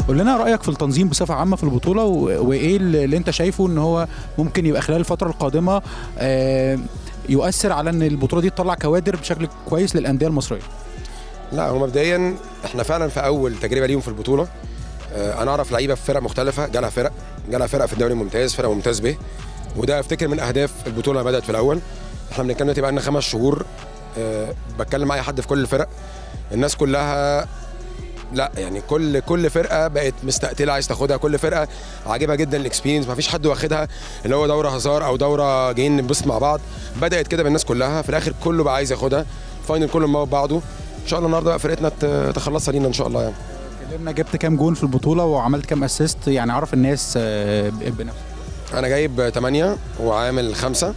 قول لنا رايك في التنظيم بصفه عامه في البطوله و- وايه اللي اللي انت شايفه ان هو ممكن يبقى خلال الفتره القادمه آه، يؤثر على ان البطوله دي تطلع كوادر بشكل كويس للانديه المصريه لا هو مبدئيا احنا فعلا في اول تجربه ليهم في البطوله آه، انا اعرف لعيبه في فرق مختلفه جالها فرق جالها فرق في الدوري الممتاز فرق ممتاز به وده افتكر من اهداف البطوله اللي بدات في الاول احنا بنتكلم دلوقتي بقى لنا خمس شهور آه، بتكلم مع اي حد في كل الفرق الناس كلها لا يعني كل كل فرقه بقت مستقتله عايز تاخدها كل فرقه عاجبها جدا الاكسبيرينس ما فيش حد واخدها اللي هو دوره هزار او دوره جايين ننبسط مع بعض بدات كده بالناس كلها في الاخر كله بقى عايز ياخدها فاينل كله موت بعضه ان شاء الله النهارده بقى فرقتنا ت- تخلصها لينا ان شاء الله يعني كلمنا جبت كام جون في البطوله وعملت كام اسيست يعني عرف الناس آه، ب- بنفسك انا جايب 8 وعامل 5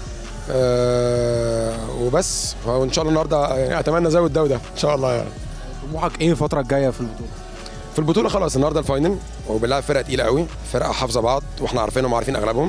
أه وبس وان شاء الله النهارده يعني اتمنى ازود ده وده ان شاء الله يعني طموحك ايه الفتره الجايه في البطوله في البطوله خلاص النهارده الفاينل وبنلعب فرقه تقيله قوي فرقه حافظه بعض واحنا عارفينهم وعارفين اغلبهم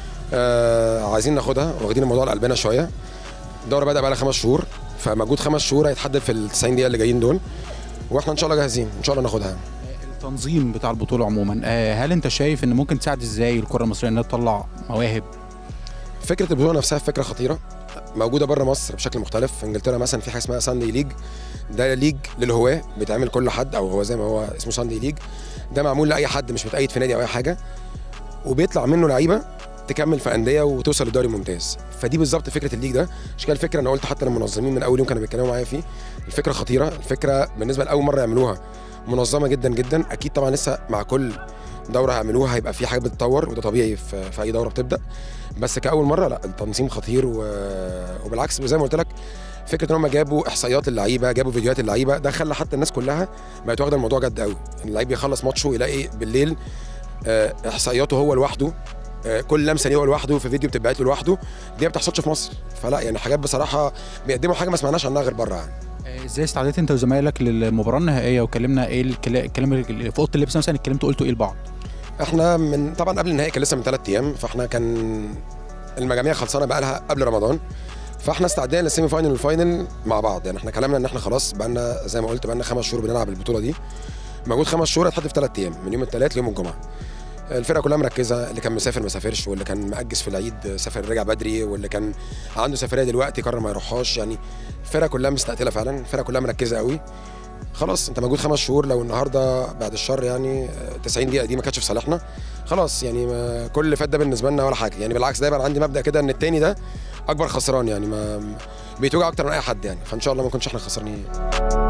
آه عايزين ناخدها واخدين الموضوع على قلبنا شويه الدوره بدا بقى لها خمس شهور فمجهود خمس شهور هيتحدد في ال 90 دقيقه اللي جايين دول واحنا ان شاء الله جاهزين ان شاء الله ناخدها التنظيم بتاع البطوله عموما آه، هل انت شايف ان ممكن تساعد ازاي الكره المصريه انها تطلع مواهب فكره البطوله نفسها فكره خطيره موجوده بره مصر بشكل مختلف في انجلترا مثلا في حاجه اسمها ساندي ليج ده ليج للهواه بيتعمل كل حد او هو زي ما هو اسمه ساندي ليج ده معمول لاي حد مش متأيد في نادي او اي حاجه وبيطلع منه لعيبه تكمل في انديه وتوصل للدوري الممتاز فدي بالظبط فكره الليج ده عشان كده الفكره انا قلت حتى المنظمين من اول يوم كانوا بيتكلموا معايا فيه الفكره خطيره الفكره بالنسبه لاول مره يعملوها منظمه جدا جدا اكيد طبعا لسه مع كل دوره هيعملوها هيبقى في حاجات بتتطور وده طبيعي في, في اي دوره بتبدا بس كاول مره لا التنظيم خطير و... وبالعكس زي ما قلت لك فكره ان هم جابوا احصائيات اللعيبه جابوا فيديوهات اللعيبه ده خلى حتى الناس كلها بقت واخده الموضوع جد قوي اللعيب يخلص ماتشه يلاقي بالليل آه، احصائياته هو لوحده آه، كل لمسه ليه هو لوحده في فيديو بتتبعت له لوحده دي ما بتحصلش في مصر فلا يعني حاجات بصراحه بيقدموا حاجه ما سمعناش عنها غير بره يعني آه، ازاي استعديت انت وزمايلك للمباراه النهائيه وكلمنا ايه الكلا- الكلام اللي في اوضه اللبس مثلا اتكلمتوا قلتوا ايه لبعض احنا من طبعا قبل النهائي كان لسه من ثلاث ايام فاحنا كان المجاميع خلصانه بقى لها قبل رمضان فاحنا استعدينا للسيمي فاينل والفاينل مع بعض يعني احنا كلامنا ان احنا خلاص بقى لنا زي ما قلت بقى لنا خمس شهور بنلعب البطوله دي موجود خمس شهور هتحدد في ثلاث ايام من يوم الثلاث ليوم الجمعه الفرقه كلها مركزه اللي كان مسافر ما سافرش واللي كان مأجز في العيد سافر رجع بدري واللي كان عنده سفريه دلوقتي قرر ما يروحهاش يعني الفرقه كلها مستقتله فعلا الفرقه كلها مركزه قوي خلاص انت موجود خمس شهور لو النهارده بعد الشر يعني آه، 90 دقيقه دي ما كانتش في صالحنا خلاص يعني ما كل اللي فات ده بالنسبه لنا ولا حاجه يعني بالعكس دايما عندي مبدا كده ان التاني ده اكبر خسران يعني ما بيتوجع اكتر من اي حد يعني فان شاء الله ما نكونش احنا خسرانين